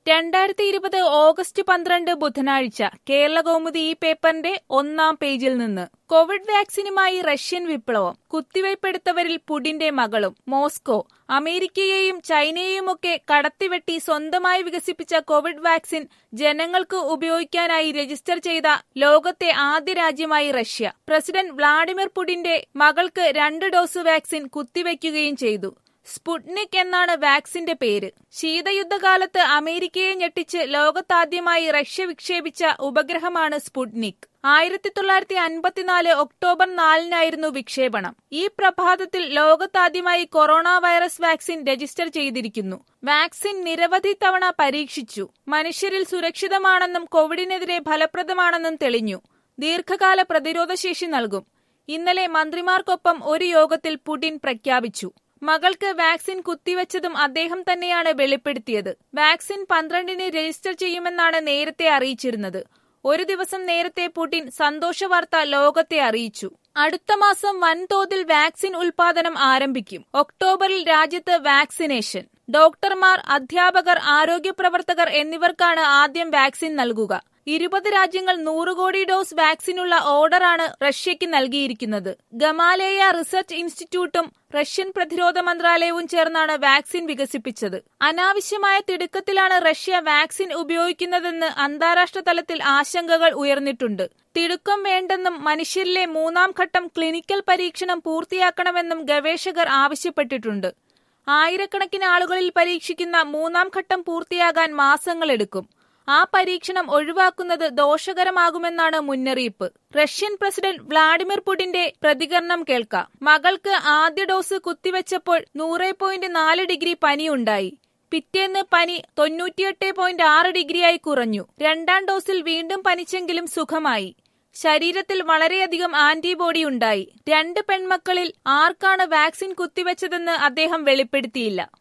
രണ്ടായിരത്തി ഇരുപത് ഓഗസ്റ്റ് പന്ത്രണ്ട് ബുധനാഴ്ച കേരളകൗമുദി ഈ പേപ്പറിന്റെ ഒന്നാം പേജിൽ നിന്ന് കോവിഡ് വാക്സിനുമായി റഷ്യൻ വിപ്ലവം കുത്തിവയ്പ്പെടുത്തവരിൽ പുടിന്റെ മകളും മോസ്കോ അമേരിക്കയെയും ചൈനയെയുമൊക്കെ കടത്തിവെട്ടി സ്വന്തമായി വികസിപ്പിച്ച കോവിഡ് വാക്സിൻ ജനങ്ങൾക്ക് ഉപയോഗിക്കാനായി രജിസ്റ്റർ ചെയ്ത ലോകത്തെ ആദ്യ രാജ്യമായി റഷ്യ പ്രസിഡന്റ് വ്ളാഡിമിർ പുടിന്റെ മകൾക്ക് രണ്ട് ഡോസ് വാക്സിൻ കുത്തിവയ്ക്കുകയും ചെയ്തു സ്പുട്നിക് എന്നാണ് വാക്സിന്റെ പേര് ശീതയുദ്ധകാലത്ത് അമേരിക്കയെ ഞെട്ടിച്ച് ലോകത്താദ്യമായി റഷ്യ വിക്ഷേപിച്ച ഉപഗ്രഹമാണ് സ്പുട്നിക് ആയിരത്തി തൊള്ളായിരത്തി അൻപത്തിനാല് ഒക്ടോബർ നാലിനായിരുന്നു വിക്ഷേപണം ഈ പ്രഭാതത്തിൽ ലോകത്താദ്യമായി കൊറോണ വൈറസ് വാക്സിൻ രജിസ്റ്റർ ചെയ്തിരിക്കുന്നു വാക്സിൻ നിരവധി തവണ പരീക്ഷിച്ചു മനുഷ്യരിൽ സുരക്ഷിതമാണെന്നും കോവിഡിനെതിരെ ഫലപ്രദമാണെന്നും തെളിഞ്ഞു ദീർഘകാല പ്രതിരോധശേഷി നൽകും ഇന്നലെ മന്ത്രിമാർക്കൊപ്പം ഒരു യോഗത്തിൽ പുടിൻ പ്രഖ്യാപിച്ചു മകൾക്ക് വാക്സിൻ കുത്തിവെച്ചതും അദ്ദേഹം തന്നെയാണ് വെളിപ്പെടുത്തിയത് വാക്സിൻ പന്ത്രണ്ടിന് രജിസ്റ്റർ ചെയ്യുമെന്നാണ് നേരത്തെ അറിയിച്ചിരുന്നത് ഒരു ദിവസം നേരത്തെ പുടിൻ സന്തോഷ വാർത്ത ലോകത്തെ അറിയിച്ചു അടുത്ത മാസം വൻതോതിൽ വാക്സിൻ ഉൽപാദനം ആരംഭിക്കും ഒക്ടോബറിൽ രാജ്യത്ത് വാക്സിനേഷൻ ഡോക്ടർമാർ അധ്യാപകർ ആരോഗ്യപ്രവർത്തകർ എന്നിവർക്കാണ് ആദ്യം വാക്സിൻ നൽകുക ഇരുപത് രാജ്യങ്ങൾ നൂറ് കോടി ഡോസ് വാക്സിനുള്ള ഓർഡറാണ് റഷ്യയ്ക്ക് നൽകിയിരിക്കുന്നത് ഗമാലേയ റിസർച്ച് ഇൻസ്റ്റിറ്റ്യൂട്ടും റഷ്യൻ പ്രതിരോധ മന്ത്രാലയവും ചേർന്നാണ് വാക്സിൻ വികസിപ്പിച്ചത് അനാവശ്യമായ തിടുക്കത്തിലാണ് റഷ്യ വാക്സിൻ ഉപയോഗിക്കുന്നതെന്ന് അന്താരാഷ്ട്ര തലത്തിൽ ആശങ്കകൾ ഉയർന്നിട്ടുണ്ട് തിടുക്കം വേണ്ടെന്നും മനുഷ്യരിലെ മൂന്നാം ഘട്ടം ക്ലിനിക്കൽ പരീക്ഷണം പൂർത്തിയാക്കണമെന്നും ഗവേഷകർ ആവശ്യപ്പെട്ടിട്ടുണ്ട് ആയിരക്കണക്കിന് ആളുകളിൽ പരീക്ഷിക്കുന്ന മൂന്നാം ഘട്ടം പൂർത്തിയാകാൻ മാസങ്ങളെടുക്കും ആ പരീക്ഷണം ഒഴിവാക്കുന്നത് ദോഷകരമാകുമെന്നാണ് മുന്നറിയിപ്പ് റഷ്യൻ പ്രസിഡന്റ് വ്ളാഡിമിർ പുടിന്റെ പ്രതികരണം കേൾക്കാം മകൾക്ക് ആദ്യ ഡോസ് കുത്തിവെച്ചപ്പോൾ നൂറ് പോയിന്റ് നാല് ഡിഗ്രി പനിയുണ്ടായി പിറ്റേന്ന് പനി തൊണ്ണൂറ്റിയെട്ട് പോയിന്റ് ആറ് ഡിഗ്രിയായി കുറഞ്ഞു രണ്ടാം ഡോസിൽ വീണ്ടും പനിച്ചെങ്കിലും സുഖമായി ശരീരത്തിൽ വളരെയധികം ആന്റിബോഡി ഉണ്ടായി രണ്ട് പെൺമക്കളിൽ ആർക്കാണ് വാക്സിൻ കുത്തിവെച്ചതെന്ന് അദ്ദേഹം വെളിപ്പെടുത്തിയില്ല